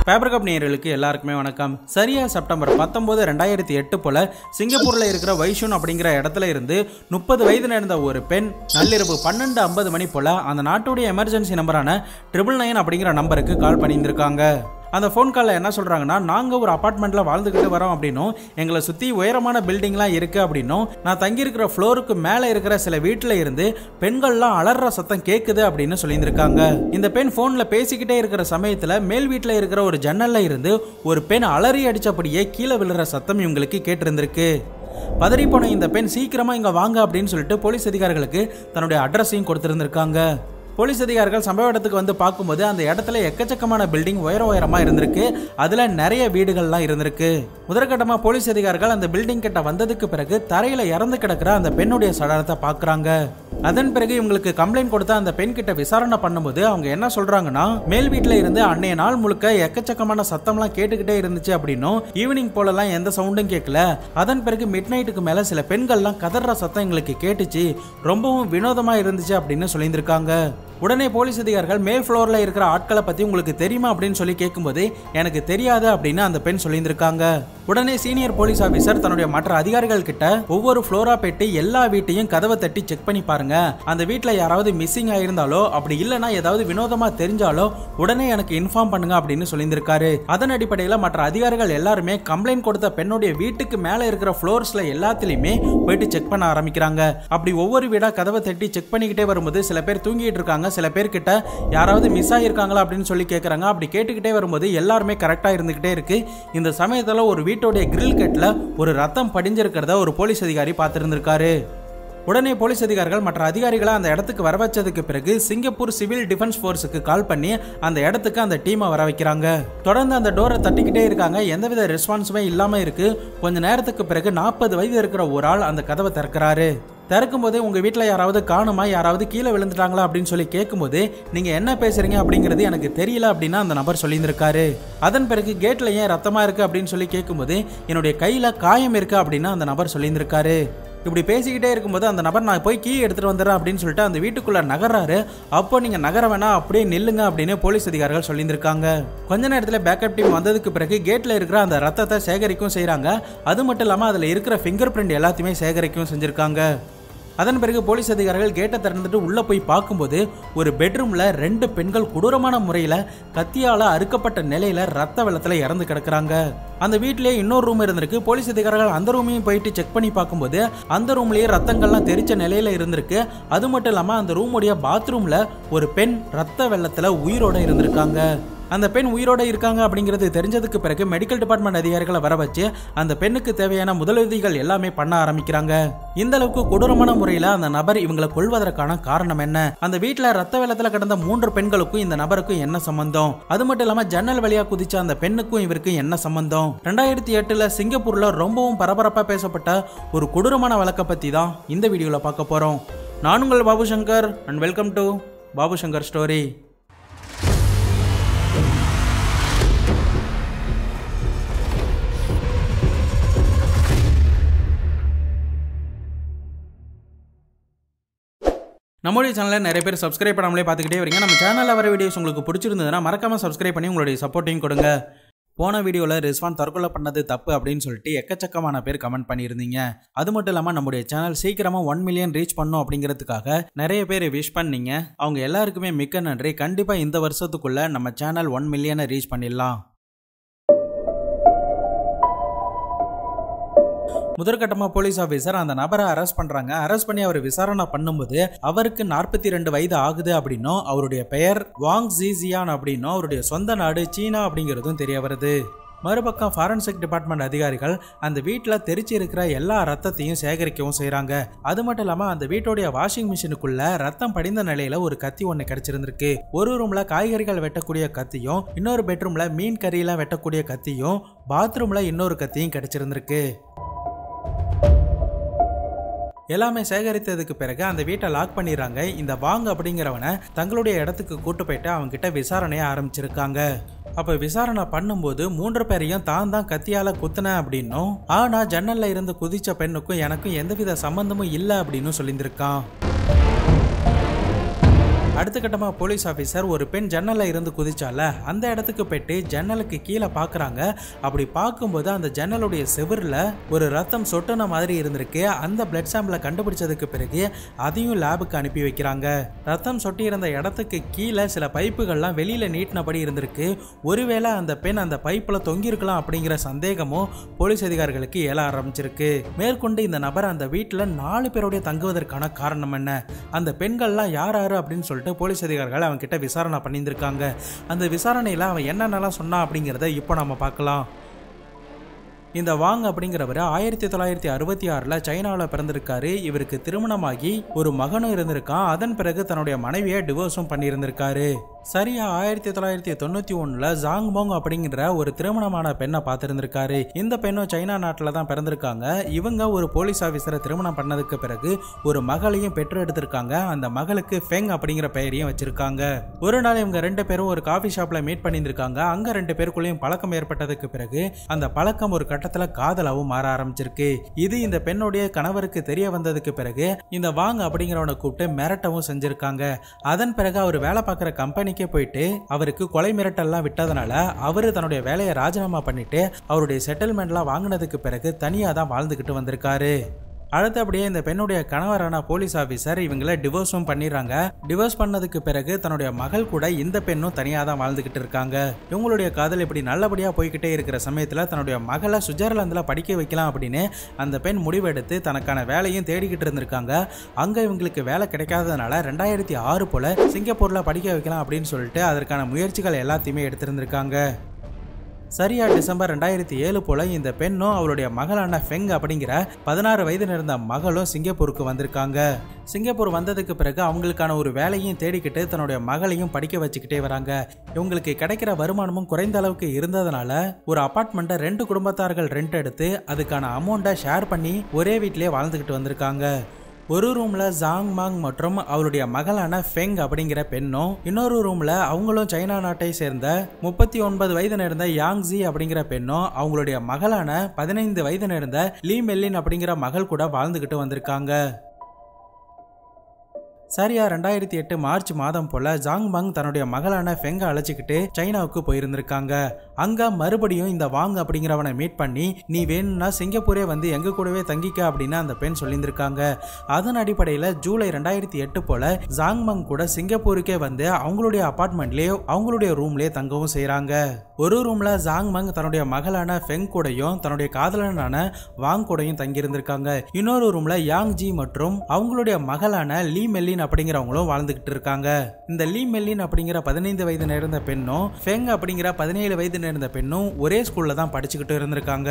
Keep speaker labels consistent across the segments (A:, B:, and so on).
A: paper cup நேயர்களுக்கு எல்லாருக்குமே வணக்கம் சரியா செப்டம்பர் பத்தொன்பது ரெண்டாயிரத்தி எட்டு போல சிங்கப்பூர்ல இருக்கிற வைஷூன் அப்படிங்கிற இடத்துல இருந்து முப்பது வயது நேர்ந்த ஒரு பெண் நள்ளிரவு பன்னெண்டு ஐம்பது மணி போல அந்த நாட்டுடைய எமர்ஜென்சி நம்பரான ட்ரிபிள் நைன் அப்படிங்கிற நம்பருக்கு கால் பண்ணியிருந்திருக்காங்க அந்த ஃபோன் காலில் என்ன சொல்கிறாங்கன்னா நாங்கள் ஒரு அப்பார்ட்மெண்ட்டில் வாழ்ந்துக்கிட்டு வரோம் அப்படின்னும் எங்களை சுற்றி உயரமான பில்டிங்லாம் இருக்குது அப்படின்னும் நான் தங்கியிருக்கிற ஃப்ளோருக்கு மேலே இருக்கிற சில வீட்டில் இருந்து பெண்கள்லாம் அலற சத்தம் கேட்குது அப்படின்னு சொல்லியிருந்திருக்காங்க இந்த பெண் ஃபோனில் பேசிக்கிட்டே இருக்கிற சமயத்தில் மேல் வீட்டில் இருக்கிற ஒரு ஜன்னலில் இருந்து ஒரு பெண் அலறி அடித்தபடியே கீழே விழுற சத்தம் இவங்களுக்கு கேட்டிருந்திருக்கு பதறிப்போன இந்த பெண் சீக்கிரமா இங்க வாங்க அப்படின்னு சொல்லிட்டு போலீஸ் அதிகாரிகளுக்கு தன்னுடைய அட்ரஸையும் கொடுத்திருந்திருக்காங்க போலீஸ் அதிகாரிகள் சம்பவ இடத்துக்கு வந்து பார்க்கும்போது அந்த இடத்துல எக்கச்சக்கமான பில்டிங் உயர உயரமா இருந்திருக்கு அதுல நிறைய வீடுகள்லாம் இருந்திருக்கு முதற்கட்டமா போலீஸ் அதிகாரிகள் அந்த பில்டிங் கிட்ட வந்ததுக்கு பிறகு தரையில இறந்து கிடக்கிற அந்த பெண்ணுடைய சடலத்தை பார்க்கறாங்க அதன் பிறகு இவங்களுக்கு கம்ப்ளைண்ட் கொடுத்த அந்த பெண் கிட்ட விசாரணை பண்ணும்போது அவங்க என்ன சொல்றாங்கன்னா மேல் வீட்டுல இருந்து அன்னைய நாள் முழுக்க எக்கச்சக்கமான சத்தம்லாம் கேட்டுக்கிட்டே இருந்துச்சு அப்படின்னும் ஈவினிங் போலலாம் எந்த சவுண்டும் கேட்கல அதன் பிறகு மிட் நைட்டுக்கு மேல சில பெண்கள்லாம் கதற சத்தம் எங்களுக்கு கேட்டுச்சு ரொம்பவும் வினோதமா இருந்துச்சு அப்படின்னு சொல்லியிருந்திருக்காங்க உடனே போலீஸ் அதிகாரிகள் மேல் ஃப்ளோர்ல இருக்கிற ஆட்களை பத்தி உங்களுக்கு தெரியுமா அப்படின்னு சொல்லி கேட்கும்போது எனக்கு தெரியாது அப்படின்னு அந்த பெண் சொல்லியிருந்திருக்காங்க உடனே சீனியர் போலீஸ் ஆபீசர் தன்னுடைய மற்ற அதிகாரிகள் கிட்ட ஒவ்வொரு ஃப்ளோரா போயிட்டு எல்லா வீட்டையும் கதவை தட்டி செக் பண்ணி பாருங்க அந்த வீட்ல யாராவது மிஸ்ஸிங் ஆயிருந்தாலோ அப்படி இல்லைன்னா ஏதாவது வினோதமா தெரிஞ்சாலோ உடனே எனக்கு இன்ஃபார்ம் பண்ணுங்க அப்படின்னு சொல்லியிருந்திருக்காரு அதன் அடிப்படையில் மற்ற அதிகாரிகள் எல்லாருமே கம்ப்ளைண்ட் கொடுத்த பெண்ணுடைய வீட்டுக்கு மேல இருக்கிற ஃப்ளோர்ஸ்ல எல்லாத்துலயுமே போயிட்டு செக் பண்ண ஆரம்பிக்கிறாங்க அப்படி ஒவ்வொரு வீடா கதவை தட்டி செக் பண்ணிக்கிட்டே வரும்போது சில பேர் தூங்கிட்டு இருக்காங்க சில பேர் கிட்ட யாராவது மிஸ் ஆகியிருக்காங்களா அப்படின்னு சொல்லி கேட்குறாங்க அப்படி கேட்டுக்கிட்டே வரும்போது எல்லாருமே கரெக்டாக இருந்துக்கிட்டே இருக்கு இந்த சமயத்தில் ஒரு வீட்டோடைய கிரில் கெட்டில் ஒரு ரத்தம் படிஞ்சிருக்கிறத ஒரு போலீஸ் அதிகாரி பார்த்துருந்துருக்காரு உடனே போலீஸ் அதிகாரிகள் மற்ற அதிகாரிகளை அந்த இடத்துக்கு வர வச்சதுக்கு பிறகு சிங்கப்பூர் சிவில் டிஃபென்ஸ் ஃபோர்ஸுக்கு கால் பண்ணி அந்த இடத்துக்கு அந்த டீமை வர வைக்கிறாங்க தொடர்ந்து அந்த டோரை தட்டிக்கிட்டே இருக்காங்க எந்தவித ரெஸ்பான்ஸுமே இல்லாம இருக்கு கொஞ்ச நேரத்துக்கு பிறகு நாற்பது வயது இருக்கிற ஒரு ஆள் அந்த கதவை திறக்கிறாரு திறக்கும் போதே உங்க வீட்டில் யாராவது காணுமா யாராவது கீழே விழுந்துட்டாங்களா அப்படின்னு சொல்லி கேட்கும்போது நீங்க என்ன பேசுறீங்க அப்படிங்கிறது எனக்கு தெரியல அப்படின்னு அந்த நபர் சொல்லியிருந்திருக்காரு அதன் பிறகு கேட்ல ஏன் ரத்தமா இருக்கு அப்படின்னு சொல்லி கேட்கும்போது என்னுடைய கையில காயம் இருக்கு அப்படின்னு அந்த நபர் சொல்லியிருந்திருக்காரு இப்படி பேசிக்கிட்டே இருக்கும்போது அந்த நபர் நான் போய் கீ எடுத்துட்டு வந்துடுறேன் அப்படின்னு சொல்லிட்டு அந்த வீட்டுக்குள்ள நகர்றாரு அப்போ நீங்க நகர வேணாம் அப்படியே நில்லுங்க அப்படின்னு போலீஸ் அதிகாரிகள் சொல்லியிருந்திருக்காங்க கொஞ்ச நேரத்தில் பேக்கப் டீம் வந்ததுக்கு பிறகு கேட்ல இருக்கிற அந்த ரத்தத்தை சேகரிக்கவும் செய்றாங்க அது மட்டும் இல்லாமல் அதில் இருக்கிற ஃபிங்கர் பிரிண்ட் எல்லாத்தையுமே சேகரிக்கவும் செஞ்சிருக்காங்க அதன் பிறகு போலீஸ் அதிகாரிகள் கேட்டை திறந்துட்டு உள்ள போய் பார்க்கும்போது ஒரு பெட்ரூம்ல ரெண்டு பெண்கள் கொடூரமான முறையில கத்தியால அறுக்கப்பட்ட நிலையில ரத்த வெள்ளத்துல இறந்து கிடக்குறாங்க அந்த வீட்லயே இன்னொரு ரூம் இருந்திருக்கு போலீஸ் அதிகாரிகள் அந்த ரூமையும் போயிட்டு செக் பண்ணி பார்க்கும்போது அந்த ரூம்லயே ரத்தங்கள்லாம் தெரிச்ச நிலையில இருந்திருக்கு அது மட்டும் இல்லாம அந்த ரூமுடைய பாத்ரூம்ல ஒரு பெண் ரத்த வெள்ளத்துல உயிரோட இருந்திருக்காங்க அந்த பெண் உயிரோட இருக்காங்க அப்படிங்கிறது தெரிஞ்சதுக்கு பிறகு மெடிக்கல் டிபார்ட்மெண்ட் அதிகாரிகளை வர வச்சு அந்த பெண்ணுக்கு தேவையான முதலுதவிகள் எல்லாமே பண்ண ஆரம்பிக்கிறாங்க இந்த அளவுக்கு கொடூரமான முறையில அந்த நபர் இவங்களை கொள்வதற்கான காரணம் என்ன அந்த வீட்டுல ரத்த வெள்ளத்துல கிடந்த மூன்று பெண்களுக்கும் இந்த நபருக்கும் என்ன சம்பந்தம் அது மட்டும் இல்லாம ஜன்னல் வழியா குதிச்ச அந்த பெண்ணுக்கும் இவருக்கும் என்ன சம்பந்தம் ரெண்டாயிரத்தி எட்டுல சிங்கப்பூர்ல ரொம்பவும் பரபரப்பா பேசப்பட்ட ஒரு கொடூரமான வழக்கை பத்தி தான் இந்த வீடியோல பார்க்க போறோம் நான் உங்கள் Babu Shankar and welcome to Babu Shankar story நம்மளுடைய சேனலில் நிறைய பேர் சப்ஸ்கிரைப் பண்ணாமலே பார்த்துக்கிட்டே வரீங்க நம்ம சேனலில் வர வீடியோஸ் உங்களுக்கு பிடிச்சிருந்ததுன்னா மறக்காம சப்ஸ்கிரைப் பண்ணி உங்களுடைய சப்போர்ட்டையும் கொடுங்க போன வீடியோவில் ரிஸ்வான் தற்கொலை பண்ணது தப்பு அப்படின்னு சொல்லிட்டு எக்கச்சக்கமான பேர் கமெண்ட் பண்ணியிருந்தீங்க அது மட்டும் இல்லாமல் நம்முடைய சேனல் சீக்கிரமாக ஒன் மில்லியன் ரீச் பண்ணும் அப்படிங்கிறதுக்காக நிறைய பேர் விஷ் பண்ணீங்க அவங்க எல்லாருக்குமே மிக்க நன்றி கண்டிப்பாக இந்த வருஷத்துக்குள்ள நம்ம சேனல் ஒன் மில்லியனை ரீச் பண்ணிடலாம் முதற்கட்டமா போலீஸ் ஆபீசர் அந்த நபரை அரெஸ்ட் பண்றாங்க அரெஸ்ட் பண்ணி அவர் விசாரணை பண்ணும்போது அவருக்கு நாற்பத்தி ரெண்டு வயது ஆகுது அப்படின்னும் அவருடைய பெயர் வாங் ஜிசியான் அப்படின்னும் அவருடைய சொந்த நாடு சீனா அப்படிங்கிறதும் தெரிய வருது மறுபக்கம் ஃபாரன்சிக் டிபார்ட்மெண்ட் அதிகாரிகள் அந்த வீட்டில் தெரிச்சு இருக்கிற எல்லா ரத்தத்தையும் சேகரிக்கவும் செய்கிறாங்க அது மட்டும் இல்லாமல் அந்த வீட்டோடைய வாஷிங் மிஷினுக்குள்ள ரத்தம் படிந்த நிலையில ஒரு கத்தி ஒன்று கிடைச்சிருந்திருக்கு ஒரு ரூம்ல காய்கறிகள் வெட்டக்கூடிய கத்தியும் இன்னொரு பெட்ரூம்ல மீன் கறியெல்லாம் வெட்டக்கூடிய கத்தியும் பாத்ரூம்ல இன்னொரு கத்தியும் கிடைச்சிருந்திருக்கு எல்லாமே சேகரித்ததுக்கு பிறகு அந்த வீட்டை லாக் பண்ணிடுறாங்க இந்த வாங் அப்படிங்கிறவனை தங்களுடைய இடத்துக்கு கூட்டு போயிட்டு அவங்க கிட்ட விசாரணையை ஆரம்பிச்சிருக்காங்க அப்ப விசாரணை பண்ணும்போது மூன்று பேரையும் தான் தான் கத்தியால குத்துன அப்படின்னும் ஆனா ஜன்னல்ல இருந்து குதிச்ச பெண்ணுக்கும் எனக்கும் எந்தவித சம்பந்தமும் இல்லை அப்படின்னு சொல்லியிருந்திருக்கான் அடுத்த கட்டமா போலீஸ் ஆபீசர் ஒரு பெண் ஜன்னல்ல இருந்து குதிச்சால அந்த இடத்துக்கு போயிட்டு ஜன்னலுக்கு கீழே பாக்குறாங்க அப்படி பார்க்கும்போது அந்த ஜன்னலுடைய செவுர்ல ஒரு ரத்தம் சொட்டுன மாதிரி இருந்திருக்கு அந்த பிளட் சாம்பிளை கண்டுபிடிச்சதுக்கு பிறகு அதையும் லேபுக்கு அனுப்பி வைக்கிறாங்க ரத்தம் சொட்டி இருந்த இடத்துக்கு கீழே சில பைப்புகள்லாம் வெளியில நீட்டினபடி இருந்திருக்கு ஒருவேளை அந்த பெண் அந்த பைப்புல தொங்கி இருக்கலாம் அப்படிங்கிற சந்தேகமும் போலீஸ் அதிகாரிகளுக்கு எழ ஆரம்பிச்சிருக்கு மேற்கொண்டு இந்த நபர் அந்த வீட்டில் நாலு பேருடைய தங்குவதற்கான காரணம் என்ன அந்த பெண்கள்லாம் யார் யாரு அப்படின்னு சொல்லிட்டு போலீஸ் அதிகாரிகள் அவங்க கிட்ட விசாரணை பண்ணியிருந்திருக்காங்க அந்த விசாரணையில் அவன் என்னென்னலாம் சொன்னான் அப்படிங்கிறத இப்போ நம்ம பார்க்கலாம் இந்த வாங் அப்படிங்கிறவர் ஆயிரத்தி தொள்ளாயிரத்தி அறுபத்தி ஆறில் சைனாவில் பிறந்திருக்காரு இவருக்கு திருமணமாகி ஒரு மகனும் இருந்திருக்கான் அதன் பிறகு தன்னுடைய மனைவியை டிவோர்ஸும் பண்ணியிருந்திருக்காரு சரியா ஆயிரத்தி தொள்ளாயிரத்தி தொண்ணூற்றி ஒன்றில் ஜாங்போங் அப்படிங்கிற ஒரு திருமணமான பெண்ணை பார்த்துருந்துருக்காரு இந்த பெண்ணும் சைனா நாட்டில் தான் பிறந்திருக்காங்க இவங்க ஒரு போலீஸ் ஆஃபீஸரை திருமணம் பண்ணதுக்கு பிறகு ஒரு மகளையும் பெற்று எடுத்திருக்காங்க அந்த மகளுக்கு ஃபெங் அப்படிங்கிற பெயரையும் வச்சிருக்காங்க ஒரு நாள் இவங்க ரெண்டு பேரும் ஒரு காஃபி ஷாப்ல மீட் பண்ணியிருந்திருக்காங்க அங்க ரெண்டு பேருக்குள்ளேயும் பழக்கம் ஏற்பட்டதுக்கு பிறகு அந்த பழக்கம் ஒரு கட்டத்துல காதலாவும் மாற ஆரம்பிச்சிருக்கு இது இந்த பெண்ணுடைய கணவருக்கு தெரிய வந்ததுக்கு பிறகு இந்த வாங் அப்படிங்கிறவனை கூப்பிட்டு மிரட்டவும் செஞ்சிருக்காங்க அதன் பிறகு அவர் வேலை பார்க்குற கம்பெனிக்கே போயிட்டு அவருக்கு கொலை மிரட்டல்லாம் விட்டதுனால அவரு தன்னுடைய வேலையை ராஜினாமா பண்ணிட்டு அவருடைய செட்டில்மெண்ட்லாம் வாங்கினதுக்கு பிறகு தனியா தான் வாழ்ந்துகிட்டு வந்திருக்காரு அடுத்தபடியே இந்த பெண்ணுடைய கணவரான போலீஸ் ஆஃபீஸர் இவங்கள டிவோர்ஸும் பண்ணிடுறாங்க டிவோர்ஸ் பண்ணதுக்கு பிறகு தன்னுடைய மகள் கூட இந்த பெண்ணும் தனியாக தான் வாழ்ந்துகிட்டு இருக்காங்க இவங்களுடைய காதல் இப்படி நல்லபடியாக போய்கிட்டே இருக்கிற சமயத்தில் தன்னுடைய மகளை சுவிட்சர்லாந்தில் படிக்க வைக்கலாம் அப்படின்னு அந்த பெண் முடிவெடுத்து தனக்கான வேலையும் தேடிக்கிட்டு இருந்திருக்காங்க அங்கே இவங்களுக்கு வேலை கிடைக்காததுனால ரெண்டாயிரத்தி ஆறு போல சிங்கப்பூரில் படிக்க வைக்கலாம் அப்படின்னு சொல்லிட்டு அதற்கான முயற்சிகள் எல்லாத்தையுமே எடுத்திருந்திருக்காங்க சரியா டிசம்பர் ரெண்டாயிரத்தி ஏழு போல இந்த பெண்ணும் அவருடைய மகளான ஃபெங் அப்படிங்கிற பதினாறு வயது இருந்த மகளும் சிங்கப்பூருக்கு வந்திருக்காங்க சிங்கப்பூர் வந்ததுக்கு பிறகு அவங்களுக்கான ஒரு வேலையும் தேடிக்கிட்டு தன்னுடைய மகளையும் படிக்க வச்சுக்கிட்டே வராங்க இவங்களுக்கு கிடைக்கிற வருமானமும் குறைந்த அளவுக்கு இருந்ததுனால ஒரு அபார்ட்மெண்ட்டை ரெண்டு குடும்பத்தார்கள் ரெண்ட் எடுத்து அதுக்கான அமௌண்ட்டை ஷேர் பண்ணி ஒரே வீட்டிலேயே வாழ்ந்துக்கிட்டு வந்திருக்காங்க ஒரு ரூம்ல ஜாங் மாங் மற்றும் அவருடைய மகளான ஃபெங் அப்படிங்கிற பெண்ணும் இன்னொரு ரூம்ல அவங்களும் சைனா நாட்டை சேர்ந்த முப்பத்தி ஒன்பது வயது நேர்ந்த யாங்ஸி அப்படிங்கிற பெண்ணும் அவங்களுடைய மகளான பதினைந்து வயது நேர்ந்த லீ மெல்லின் அப்படிங்கிற மகள் கூட வாழ்ந்துகிட்டு வந்திருக்காங்க சரியா ரெண்டாயிரத்தி எட்டு மார்ச் மாதம் போல ஜாங் பாங் தன்னுடைய மகளான ஃபெங்க அழைச்சிக்கிட்டு சைனாவுக்கு போயிருந்திருக்காங்க அங்க மறுபடியும் இந்த வாங் அப்படிங்கிறவனை மீட் பண்ணி நீ வேணும்னா சிங்கப்பூரே வந்து எங்க கூடவே தங்கிக்க அப்படின்னு அந்த பெண் சொல்லியிருந்திருக்காங்க அதன் அடிப்படையில் ஜூலை ரெண்டாயிரத்தி எட்டு போல ஜாங் மங் கூட சிங்கப்பூருக்கே வந்து அவங்களுடைய அபார்ட்மெண்ட்லயே அவங்களுடைய ரூம்லயே தங்கவும் செய்றாங்க ஒரு ரூம்ல ஜாங் மங் தன்னுடைய மகளான ஃபெங் கூடயும் தன்னுடைய காதலனான வாங் கூடயும் தங்கியிருந்திருக்காங்க இன்னொரு ரூம்ல யாங் ஜி மற்றும் அவங்களுடைய மகளான லீ மெல்லின் அப்படிங்கிறவங்களும் வாழ்ந்துகிட்டு இருக்காங்க இந்த லீ மெல்லின் அப்படிங்கிற பதினைந்து வயது நேர்ந்த பெண்ணும் ஃபெங் அப்படிங்கிற பதினேழு வயது நேர்ந்த பெண்ணும் ஒரே ஸ்கூல்ல தான் படிச்சுக்கிட்டு இருந்திருக்காங்க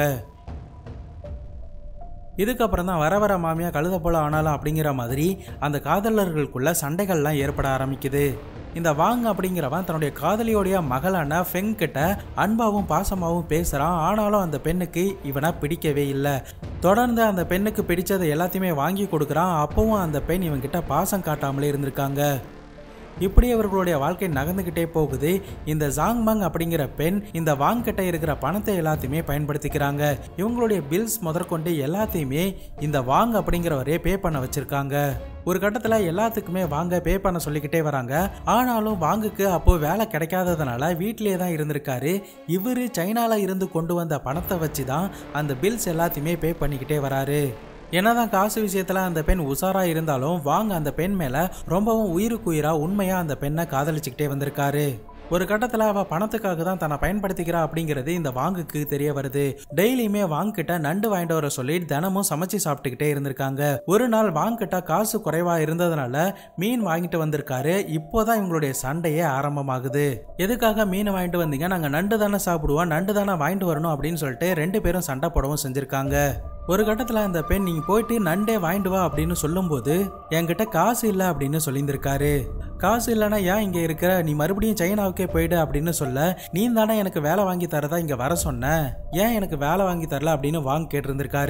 A: இதுக்கப்புறம் தான் வர வர மாமியா கழுத போல ஆனாலும் அப்படிங்கிற மாதிரி அந்த காதலர்களுக்குள்ள சண்டைகள்லாம் ஏற்பட ஆரம்பிக்குது இந்த வாங் அப்படிங்கிறவன் தன்னுடைய காதலியோடைய மகளான ஃபெங் கிட்ட அன்பாவும் பாசமாவும் பேசுறான் ஆனாலும் அந்த பெண்ணுக்கு இவனை பிடிக்கவே இல்லை தொடர்ந்து அந்த பெண்ணுக்கு பிடிச்சதை எல்லாத்தையுமே வாங்கி கொடுக்குறான் அப்பவும் அந்த பெண் இவன்கிட்ட பாசம் காட்டாமலே இருந்திருக்காங்க இப்படி அவர்களுடைய வாழ்க்கை நகர்ந்துகிட்டே போகுது இந்த ஜாங்மங் அப்படிங்கிற பெண் இந்த வாங் கிட்ட இருக்கிற பணத்தை எல்லாத்தையுமே பயன்படுத்திக்கிறாங்க இவங்களுடைய பில்ஸ் முதற்கொண்டு எல்லாத்தையுமே இந்த வாங் அப்படிங்கிறவரே பே பண்ண வச்சிருக்காங்க ஒரு கட்டத்துல எல்லாத்துக்குமே வாங்க பே பண்ண சொல்லிக்கிட்டே வராங்க ஆனாலும் வாங்குக்கு அப்போ வேலை கிடைக்காததுனால வீட்டிலேயே தான் இருந்திருக்காரு இவரு சைனால இருந்து கொண்டு வந்த பணத்தை வச்சு தான் அந்த பில்ஸ் எல்லாத்தையுமே பே பண்ணிக்கிட்டே வராரு என்னதான் காசு விஷயத்துல அந்த பெண் உஷாரா இருந்தாலும் வாங்க அந்த பெண் மேல ரொம்பவும் உயிருக்கு உயிரா உண்மையா அந்த பெண்ணை காதலிச்சுக்கிட்டே வந்திருக்காரு ஒரு கட்டத்துல அவ பணத்துக்காக தான் தன்னை பயன்படுத்திக்கிறா அப்படிங்கிறது இந்த வாங்குக்கு தெரிய வருது டெய்லியுமே வாங்கிட்ட நண்டு வாங்கிட்டு வர சொல்லி தினமும் சமைச்சு சாப்பிட்டுக்கிட்டே இருந்திருக்காங்க ஒரு நாள் வாங்கிட்ட காசு குறைவா இருந்ததுனால மீன் வாங்கிட்டு வந்திருக்காரு இப்போதான் இவங்களுடைய சண்டையே ஆரம்பமாகுது எதுக்காக மீன் வாங்கிட்டு வந்தீங்க நாங்க நண்டு தானே சாப்பிடுவோம் நண்டு தானே வாங்கிட்டு வரணும் அப்படின்னு சொல்லிட்டு ரெண்டு பேரும் சண்டை போடவும் செஞ்சிருக்காங்க ஒரு கட்டத்தில் அந்த பெண் நீங்க போயிட்டு நண்டே வாங்கிட்டு வா அப்படின்னு சொல்லும்போது என்கிட்ட காசு இல்லை அப்படின்னு சொல்லியிருந்திருக்காரு காசு இல்லைன்னா ஏன் இங்கே இருக்கிற நீ மறுபடியும் சைனாவுக்கே போயிடு அப்படின்னு சொல்ல நீ தானே எனக்கு வேலை வாங்கி தரதா இங்கே வர சொன்ன ஏன் எனக்கு வேலை வாங்கி தரல அப்படின்னு வாங்க கேட்டிருந்திருக்காரு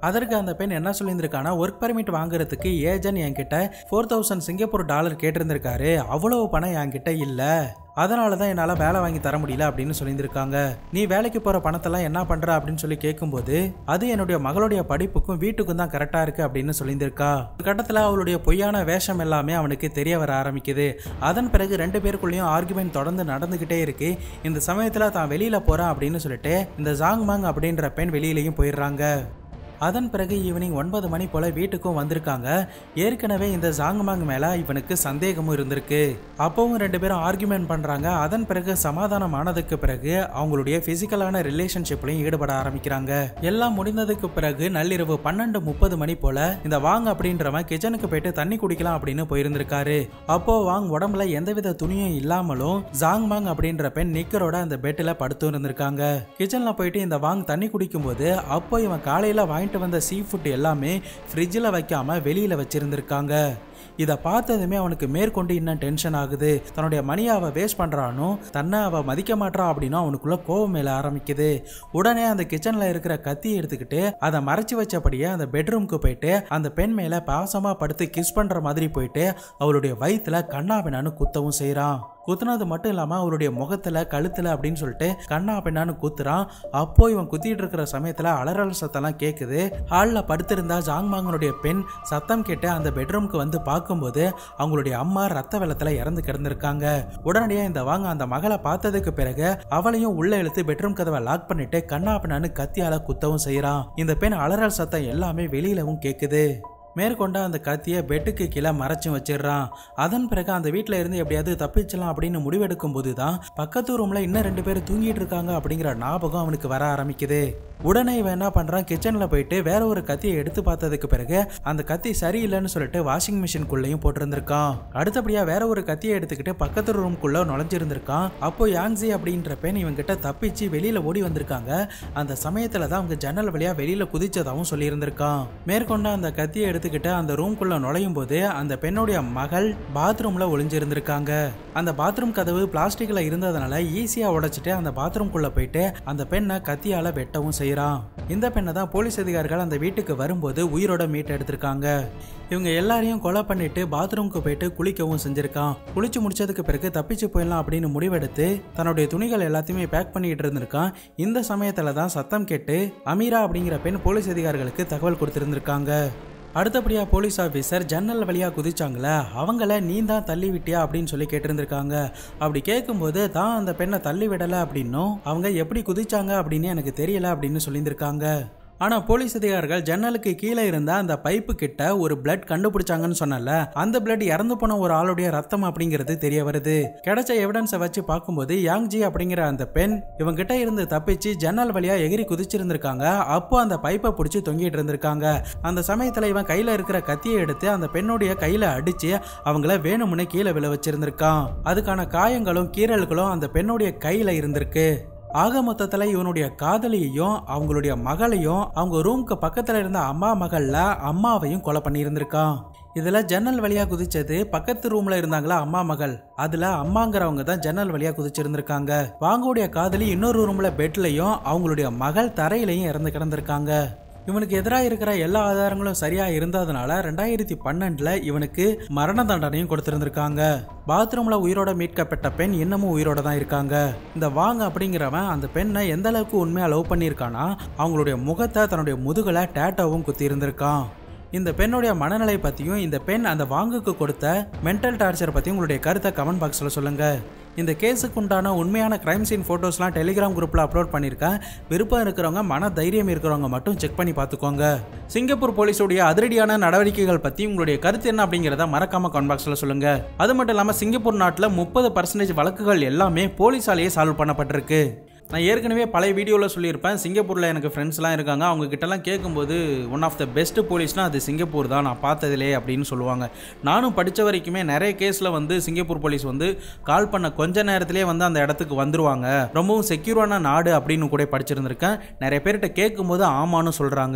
A: அதற்கு அந்த பெண் என்ன சொல்லியிருந்திருக்கானா ஒர்க் பர்மிட் வாங்குறதுக்கு ஏஜென்ட் என்கிட்ட ஃபோர் தௌசண்ட் சிங்கப்பூர் டாலர் கேட்டிருந்திருக்காரு அவ்வளவு பணம் என்கிட்ட இல்லை அதனால தான் என்னால் வேலை வாங்கி தர முடியல அப்படின்னு சொல்லியிருந்திருக்காங்க நீ வேலைக்கு போகிற பணத்தெல்லாம் என்ன பண்ணுற அப்படின்னு சொல்லி கேட்கும்போது அது என்னுடைய மகளுடைய படிப்புக்கும் வீட்டுக்கும் தான் கரெக்டாக இருக்குது அப்படின்னு சொல்லியிருந்திருக்கா ஒரு கட்டத்தில் அவளுடைய பொய்யான வேஷம் எல்லாமே அவனுக்கு தெரிய வர ஆரம்பிக்குது அதன் பிறகு ரெண்டு பேருக்குள்ளேயும் ஆர்குமெண்ட் தொடர்ந்து நடந்துக்கிட்டே இருக்கு இந்த சமயத்தில் தான் வெளியில் போகிறேன் அப்படின்னு சொல்லிட்டு இந்த ஜாங்மாங் அப்படின்ற பெண் வெளியிலையும் போயிடுறாங்க அதன் பிறகு ஈவினிங் ஒன்பது மணி போல வீட்டுக்கும் வந்திருக்காங்க ஏற்கனவே இந்த ஜாங்மாங் மேல இவனுக்கு சந்தேகமும் இருந்திருக்கு அப்பவும் ரெண்டு பேரும் ஆர்குமெண்ட் பண்றாங்க அதன் பிறகு சமாதானம் ஆனதுக்கு பிறகு அவங்களுடைய பிசிக்கலான ரிலேஷன்ஷிப்லையும் ஈடுபட ஆரம்பிக்கிறாங்க எல்லாம் முடிந்ததுக்கு பிறகு நள்ளிரவு பன்னெண்டு முப்பது மணி போல இந்த வாங் அப்படின்றவன் கிச்சனுக்கு போயிட்டு தண்ணி குடிக்கலாம் அப்படின்னு போயிருந்திருக்காரு அப்போ வாங் உடம்புல எந்தவித துணியும் இல்லாமலும் ஜாங்மாங் அப்படின்ற பெண் நிக்கரோட அந்த பெட்டில் படுத்து இருந்திருக்காங்க கிச்சன்ல போயிட்டு இந்த வாங் தண்ணி குடிக்கும்போது அப்போ இவன் காலையில வாங்கிட்டு வந்த சீ ஃபுட் எல்லாமே ஃப்ரிட்ஜில் வைக்காம வெளியில வச்சிருந்திருக்காங்க இதை பார்த்ததுமே அவனுக்கு மேற்கொண்டு இன்னும் டென்ஷன் ஆகுது தன்னுடைய மணியை அவ வேஸ்ட் பண்றானோ தன்னை அவ மதிக்க மாட்டான் அப்படின்னா அவனுக்குள்ள கோபம் மேல ஆரம்பிக்குது உடனே அந்த கிச்சன்ல இருக்கிற கத்தியை எடுத்துக்கிட்டு அதை மறைச்சு வச்சபடியே அந்த பெட்ரூம்க்கு போயிட்டு அந்த பெண் மேல பாசமா படுத்து கிஸ் பண்ற மாதிரி போயிட்டு அவளுடைய வயித்துல கண்ணாபினான்னு குத்தவும் செய்றான் குத்துனது மட்டும் இல்லாம அவருடைய முகத்துல கழுத்துல அப்படின்னு சொல்லிட்டு கண்ணா பின்னான்னு குத்துறான் அப்போ இவன் குத்திட்டு இருக்கிற சமயத்துல அலறல் சத்தம்லாம் கேக்குது ஹால்ல படுத்திருந்தா ஜாங்மாங்கனுடைய பெண் சத்தம் கேட்டு அந்த பெட்ரூம்க்கு வந்து பார்க்கும்போது அவங்களுடைய அம்மா ரத்த வெள்ளத்துல இறந்து கிடந்திருக்காங்க உடனடியா இந்த வாங்க அந்த மகளை பார்த்ததுக்கு பிறகு அவளையும் உள்ள இழுத்து பெட்ரூம் கதவை லாக் பண்ணிட்டு கண்ணா பின்னான்னு கத்தியால குத்தவும் செய்றான் இந்த பெண் அலறல் சத்தம் எல்லாமே வெளியிலவும் கேக்குது மேற்கொண்டு அந்த கத்தியை பெட்டுக்கு கீழே மறைச்சும் வச்சிடுறான் அதன் பிறகு அந்த வீட்டில் இருந்து எப்படியாவது தப்பிச்சலாம் அப்படின்னு முடிவெடுக்கும் போது தான் பக்கத்து ரூம்ல இன்னும் ரெண்டு பேர் தூங்கிட்டு இருக்காங்க அப்படிங்கிற ஞாபகம் அவனுக்கு வர ஆரம்பிக்குது உடனே இவன் என்ன பண்றான் கிச்சன்ல போயிட்டு வேற ஒரு கத்தியை எடுத்து பார்த்ததுக்கு பிறகு அந்த கத்தி சரியில்லைன்னு சொல்லிட்டு வாஷிங் மிஷின்குள்ளேயும் போட்டிருந்திருக்கான் அடுத்தபடியா வேற ஒரு கத்தியை எடுத்துக்கிட்டு பக்கத்து ரூம்குள்ள நுழைஞ்சிருந்திருக்கான் அப்போ யாங்ஸி அப்படின்ற பெண் இவன் கிட்ட தப்பிச்சு வெளியில ஓடி வந்திருக்காங்க அந்த சமயத்துல தான் அவங்க ஜன்னல் வழியா வெளியில குதிச்சதாவும் சொல்லியிருந்திருக்கான் மேற்கொண்டு அந்த கத்தியை எடுத்துக்கிட்டு அந்த ரூம்குள்ள நுழையும் போது அந்த பெண்ணுடைய மகள் பாத்ரூம்ல ஒளிஞ்சிருந்திருக்காங்க அந்த பாத்ரூம் கதவு பிளாஸ்டிக்ல இருந்ததுனால ஈஸியா உடைச்சிட்டு அந்த பாத்ரூம்குள்ள போயிட்டு அந்த பெண்ணை கத்தியால வெட்டவும் செய்யறான் இந்த பெண்ணை தான் போலீஸ் அதிகாரிகள் அந்த வீட்டுக்கு வரும்போது உயிரோட மீட் எடுத்திருக்காங்க இவங்க எல்லாரையும் கொலை பண்ணிட்டு பாத்ரூம்க்கு போயிட்டு குளிக்கவும் செஞ்சிருக்கான் குளிச்சு முடிச்சதுக்கு பிறகு தப்பிச்சு போயிடலாம் அப்படின்னு முடிவெடுத்து தன்னுடைய துணிகள் எல்லாத்தையுமே பேக் பண்ணிட்டு இருந்திருக்கான் இந்த சமயத்துல தான் சத்தம் கேட்டு அமீரா அப்படிங்கிற பெண் போலீஸ் அதிகாரிகளுக்கு தகவல் கொடுத்திருந்திருக்காங்க அடுத்தபடியா போலீஸ் ஆஃபீஸர் ஜன்னல் வழியா குதிச்சாங்களே அவங்கள நீ தான் தள்ளி விட்டியா அப்படின்னு சொல்லி கேட்டிருந்திருக்காங்க அப்படி கேட்கும்போது தான் அந்த பெண்ணை தள்ளி விடலை அப்படின்னும் அவங்க எப்படி குதிச்சாங்க அப்படின்னு எனக்கு தெரியல அப்படின்னு சொல்லியிருந்திருக்காங்க ஆனா போலீஸ் அதிகாரிகள் ஜன்னலுக்கு கீழே இருந்த அந்த பைப்பு கிட்ட ஒரு பிளட் கண்டுபிடிச்சாங்கன்னு சொன்னல அந்த பிளட் இறந்து போன ஒரு ஆளுடைய ரத்தம் அப்படிங்கிறது தெரிய வருது கிடைச்ச எவிடன்ஸை வச்சு பார்க்கும்போது யாங்ஜி அப்படிங்கிற அந்த பெண் இவங்க கிட்ட இருந்து தப்பிச்சு ஜன்னல் வழியா எகிரி குதிச்சிருந்திருக்காங்க அப்போ அந்த பைப்பை பிடிச்சி தொங்கிட்டு இருந்திருக்காங்க அந்த சமயத்துல இவன் கையில இருக்கிற கத்தியை எடுத்து அந்த பெண்ணுடைய கையில அடிச்சு அவங்கள வேணும்னு கீழே விழ வச்சிருந்திருக்கான் அதுக்கான காயங்களும் கீறல்களும் அந்த பெண்ணுடைய கையில இருந்திருக்கு ஆக மொத்தத்துல இவனுடைய காதலியையும் அவங்களுடைய மகளையும் அவங்க ரூம்க்கு பக்கத்துல இருந்த அம்மா மகள்ல அம்மாவையும் கொலை பண்ணியிருந்திருக்கான் இதுல ஜன்னல் வழியா குதிச்சது பக்கத்து ரூம்ல இருந்தாங்களா அம்மா மகள் அதுல அம்மாங்கிறவங்க தான் ஜன்னல் வழியா குதிச்சிருந்திருக்காங்க வாங்குடைய காதலி இன்னொரு ரூம்ல பெட்லயும் அவங்களுடைய மகள் தரையிலையும் இறந்து கிடந்திருக்காங்க இவனுக்கு எதிராக இருக்கிற எல்லா ஆதாரங்களும் சரியா இருந்ததுனால ரெண்டாயிரத்தி பன்னெண்டுல இவனுக்கு மரண தண்டனையும் கொடுத்திருந்திருக்காங்க பாத்ரூம்ல உயிரோட மீட்கப்பட்ட பெண் இன்னமும் உயிரோட தான் இருக்காங்க இந்த வாங்க அப்படிங்கிறவன் அந்த பெண்ணை எந்த அளவுக்கு உண்மையா லவ் பண்ணியிருக்கானா அவங்களுடைய முகத்தை தன்னுடைய முதுகுல டேட்டாவும் குத்தி இருந்திருக்கான் இந்த பெண்ணுடைய மனநிலை பற்றியும் இந்த பெண் அந்த வாங்குக்கு கொடுத்த மென்டல் டார்ச்சர் பற்றியும் உங்களுடைய கருத்தை கமெண்ட் பாக்ஸில் சொல்லுங்கள் இந்த கேஸுக்கு உண்டான உண்மையான கிரைம் சீன் ஃபோட்டோஸ்லாம் டெலிகிராம் குரூப்பில் அப்லோட் பண்ணியிருக்கேன் விருப்பம் இருக்கிறவங்க மன தைரியம் இருக்கிறவங்க மட்டும் செக் பண்ணி பார்த்துக்கோங்க சிங்கப்பூர் போலீஸுடைய அதிரடியான நடவடிக்கைகள் பற்றி உங்களுடைய கருத்து என்ன அப்படிங்கிறத மறக்காம கமெண்ட் பாக்ஸில் சொல்லுங்கள் அது மட்டும் இல்லாமல் சிங்கப்பூர் நாட்டில் முப்பது பர்சன்டேஜ் வழக்குகள் எல்லாமே போலீஸாலேயே சால்வ் பண்ணப்பட்டிருக்கு நான் ஏற்கனவே பழைய வீடியோவில் சொல்லியிருப்பேன் சிங்கப்பூரில் எனக்கு ஃப்ரெண்ட்ஸ்லாம் இருக்காங்க அவங்க கிட்டலாம் கேட்கும்போது ஒன் ஆஃப் த பெஸ்ட் போலீஸ்னால் அது சிங்கப்பூர் தான் நான் பார்த்ததிலே அப்படின்னு சொல்லுவாங்க நானும் படித்த வரைக்குமே நிறைய கேஸில் வந்து சிங்கப்பூர் போலீஸ் வந்து கால் பண்ண கொஞ்ச நேரத்திலே வந்து அந்த இடத்துக்கு வந்துருவாங்க ரொம்பவும் செக்யூரான நாடு அப்படின்னு கூட படிச்சிருந்திருக்கேன் நிறைய பேர்கிட்ட கேட்கும்போது ஆமான்னு சொல்கிறாங்க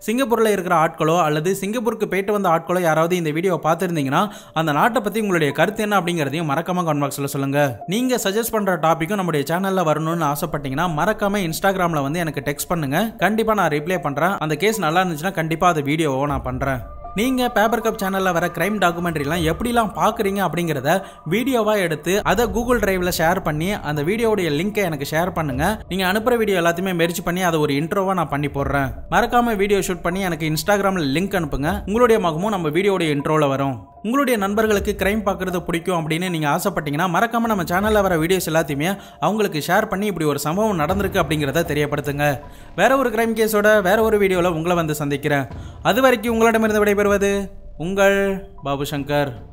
A: சிங்கப்பூரில் இருக்கிற ஆட்களோ அல்லது சிங்கப்பூருக்கு போயிட்டு வந்த ஆட்களோ யாராவது இந்த வீடியோ பார்த்துருந்தீங்கன்னா அந்த நாட்டை பற்றி உங்களுடைய கருத்து என்ன அப்படிங்கிறதையும் மறக்காம கமெண்ட் பாக்ஸில் சொல்லுங்க நீங்க சஜஸ்ட் பண்ற டாப்பிக்கும் நம்முடைய சேனல்ல வரணும்னு ஆசைப்பட்டீங்கன்னா மறக்காம இன்ஸ்டாகிராம்ல வந்து எனக்கு டெக்ஸ்ட் பண்ணுங்க கண்டிப்பா நான் ரிப்ளை பண்றேன் அந்த கேஸ் நல்லா இருந்துச்சுன்னா கண்டிப்பா அந்த வீடியோவை நான் பண்றேன் நீங்க பேப்பர் கப் சேனல்ல வர கிரைம் டாக்குமெண்ட்ரிலாம் எப்படிலாம் பாக்குறீங்க அப்படிங்கறத வீடியோவா எடுத்து அதை கூகுள் டிரைவ்ல ஷேர் பண்ணி அந்த வீடியோடைய லிங்கை எனக்கு ஷேர் பண்ணுங்க நீங்க அனுப்புற வீடியோ எல்லாத்தையுமே மெர்ஜ் பண்ணி அதை ஒரு இன்ட்ரோவா நான் பண்ணி போடுறேன் மறக்காம வீடியோ ஷூட் பண்ணி எனக்கு இன்ஸ்டாகிராம்ல லிங்க் அனுப்புங்க உங்களுடைய முகமும் நம்ம வீடியோடைய இன்ட்ரோல வரும் உங்களுடைய நண்பர்களுக்கு கிரைம் பார்க்கறது பிடிக்கும் அப்படின்னு நீங்க ஆசைப்பட்டீங்கன்னா மறக்காம நம்ம சேனல்ல வர வீடியோஸ் எல்லாத்தையுமே அவங்களுக்கு ஷேர் பண்ணி இப்படி ஒரு சம்பவம் நடந்திருக்கு அப்படிங்கிறத தெரியப்படுத்துங்க வேற ஒரு கிரைம் கேஸோட வேற ஒரு வீடியோல உங்களை வந்து சந்திக்கிறேன் அது வரைக்கும் உங்களிடமிருந்து விடைபெறுவது உங்கள் பாபு சங்கர்